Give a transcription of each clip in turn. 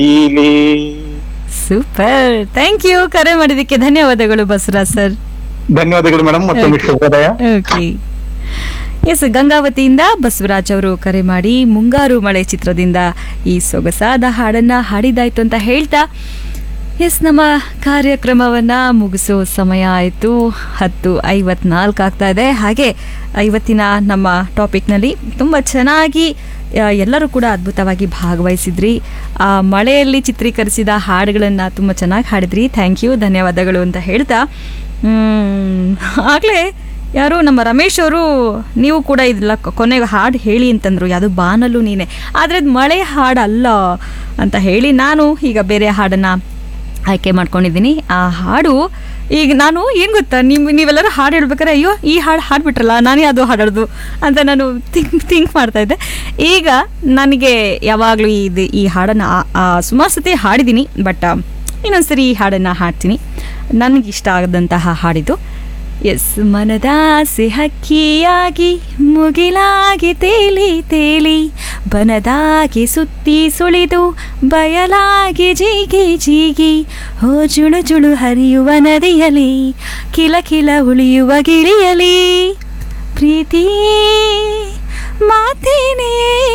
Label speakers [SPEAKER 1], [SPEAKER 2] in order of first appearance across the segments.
[SPEAKER 1] ಇಲ್ಲಿ
[SPEAKER 2] super thank you ಕರೆ ಮಾಡಿದ್ದಕ್ಕೆ ಧನ್ಯವಾದಗಳು ಬಸವರಾಜ್ ಸರ್
[SPEAKER 1] ಧನ್ಯವಾದಗಳು ಮೇಡಮ್ ಮತ್ತೊಮ್ಮೆ ಶುಭೋದಯ
[SPEAKER 2] ಓಕೆ ಎಸ್ ಗಂಗಾವತಿಯಿಂದ ಬಸವರಾಜ್ ಅವರು ಕರೆ ಮಾಡಿ ಮುಂಗಾರು ಮಳೆ ಚಿತ್ರದಿಂದ ಈ ಸೊಗಸಾದ ಹಾಡನ್ನ ಹಾಡಿದಾಯ್ತು ಅಂತ ಹೇಳ್ತಾ ಎಸ್ ನಮ್ಮ ಕಾರ್ಯಕ್ರಮವನ್ನ ಮುಗಿಸೋ ಸಮಯ ಆಯಿತು ಹತ್ತು ಐವತ್ನಾಲ್ಕು ಆಗ್ತಾ ಇದೆ ಹಾಗೆ ಇವತ್ತಿನ ನಮ್ಮ ಟಾಪಿಕ್ನಲ್ಲಿ ತುಂಬ ಚೆನ್ನಾಗಿ ಆ, ಎಲ್ಲರೂ ಕೂಡ ಅದ್ಭುತವಾಗಿ ಭಾಗವಹಿಸಿದ್ರಿ ಆ ಮಳೆಯಲ್ಲಿ ಚಿತ್ರೀಕರಿಸಿದ ಹಾಡುಗಳನ್ನು ತುಂಬ ಚೆನ್ನಾಗಿ ಹಾಡಿದ್ರಿ ಥ್ಯಾಂಕ್ ಯು ಧನ್ಯವಾದಗಳು ಅಂತ ಹೇಳ್ತಾ ಆಗಲೇ ಯಾರು ನಮ್ಮ ರಮೇಶ್ ಅವರು ನೀವು ಕೂಡ ಇದೆಲ್ಲ ಕೊನೆಗೆ ಹಾಡು ಹೇಳಿ ಅಂತಂದ್ರು ಯಾವುದು ಬಾನಲು ನೀನೆ ಆದರೆ ಅದು ಮಳೆ ಹಾಡಲ್ಲ ಅಂತ ಹೇಳಿ ನಾನು ಈಗ ಬೇರೆ ಹಾಡನ್ನು ಆಯ್ಕೆ ಮಾಡ್ಕೊಂಡಿದ್ದೀನಿ ಆ ಹಾಡು ಈಗ ನಾನು ಏನು ಗೊತ್ತಾ ನೀವು ನೀವೆಲ್ಲರೂ ಹಾಡು ಹೇಳ್ಬೇಕಾದ್ರೆ ಅಯ್ಯೋ ಈ ಹಾಡು ಹಾಡ್ಬಿಟ್ರಲ್ಲ ನಾನೇ ಅದು ಹಾಡೋದು ಅಂತ ನಾನು ಥಿಂಕ್ ಥಿಂಕ್ ಮಾಡ್ತಾ ಇದ್ದೆ ಈಗ ನನಗೆ ಯಾವಾಗಲೂ ಇದು ಈ ಹಾಡನ್ನು ಸುಮಾರು ಸತಿ ಹಾಡಿದ್ದೀನಿ ಬಟ್ ಇನ್ನೊಂದ್ಸರಿ ಈ ಹಾಡನ್ನು ಹಾಡ್ತೀನಿ ನನಗಿಷ್ಟ ಆಗದಂತಹ ಹಾಡಿದು ಎಸ್ ಮನದಾಸೆ ಹಕ್ಕಿಯಾಗಿ ಮುಗಿಲಾಗಿ ತೇಲಿ ತೇಲಿ ಬನದಾಗಿ ಸುತ್ತಿ ಸುಳಿದು ಬಯಲಾಗಿ ಜೀಗಿ ಜೀಗಿ ಹೋ ಜುಳು ಜುಳು ಹರಿಯುವ ನದಿಯಲಿ ಕಿಲ ಕಿಲ ಉಳಿಯುವ ಗಿಳಿಯಲಿ ಪ್ರೀತಿ ಮಾತೇನೇ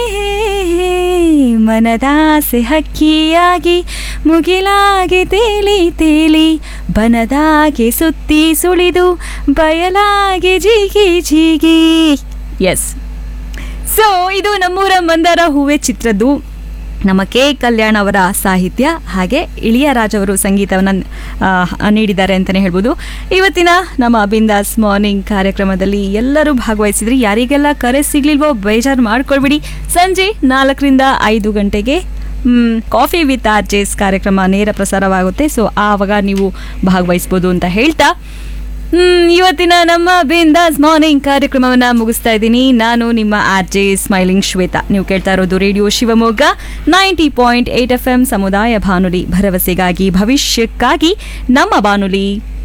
[SPEAKER 2] ಮನದಾಸೆ ಹಕ್ಕಿಯಾಗಿ ಮುಗಿಲಾಗಿ ತೇಲಿ ತೇಲಿ ಬನದಾಗೆ ಸುತ್ತಿ ಸುಳಿದು ಬಯಲಾಗಿ ಜೀಗಿ ಜೀಗಿ ಎಸ್ ಸೊ ಇದು ನಮ್ಮೂರ ಮಂದಾರ ಹೂವೆ ಚಿತ್ರದ್ದು ನಮ್ಮ ಕೆ ಕಲ್ಯಾಣ್ ಅವರ ಸಾಹಿತ್ಯ ಹಾಗೆ ಇಳಿಯರಾಜ್ ಅವರು ಸಂಗೀತವನ್ನು ಆ, ನೀಡಿದ್ದಾರೆ ಅಂತಲೇ ಹೇಳ್ಬೋದು ಇವತ್ತಿನ ನಮ್ಮ ಬಿಂದಾಸ್ ಮಾರ್ನಿಂಗ್ ಕಾರ್ಯಕ್ರಮದಲ್ಲಿ ಎಲ್ಲರೂ ಭಾಗವಹಿಸಿದ್ರಿ ಯಾರಿಗೆಲ್ಲ ಕರೆ ಸಿಗ್ಲಿಲ್ವೋ ಬೇಜಾರು ಮಾಡ್ಕೊಳ್ಬಿಡಿ ಸಂಜೆ ನಾಲ್ಕರಿಂದ ಐದು ಗಂಟೆಗೆ ಮ್, ಕಾಫಿ ವಿತ್ ಆರ್ ಜೇಸ್ ಕಾರ್ಯಕ್ರಮ ನೇರ ಪ್ರಸಾರವಾಗುತ್ತೆ ಸೊ ಆವಾಗ ನೀವು ಭಾಗವಹಿಸ್ಬೋದು ಅಂತ ಹೇಳ್ತಾ ಹ್ಮ್, ಇವತ್ತಿನ ನಮ್ಮ ಬಿಂದಾಸ್ ಮಾರ್ನಿಂಗ್ ಕಾರ್ಯಕ್ರಮವನ್ನ ಮುಗಿಸ್ತಾ ಇದ್ದೀನಿ ನಾನು ನಿಮ್ಮ ಆರ್ ಜೆ ಸ್ಮೈಲಿಂಗ್ ಶ್ವೇತಾ ನೀವು ಕೇಳ್ತಾ ಇರೋದು radio Shivamogga ninety point eight F M ಸಮುದಾಯ ಬಾನುಲಿ ಭರವಸೆಗಾಗಿ ಭವಿಷ್ಯಕ್ಕಾಗಿ ನಮ್ಮ ಬಾನುಲಿ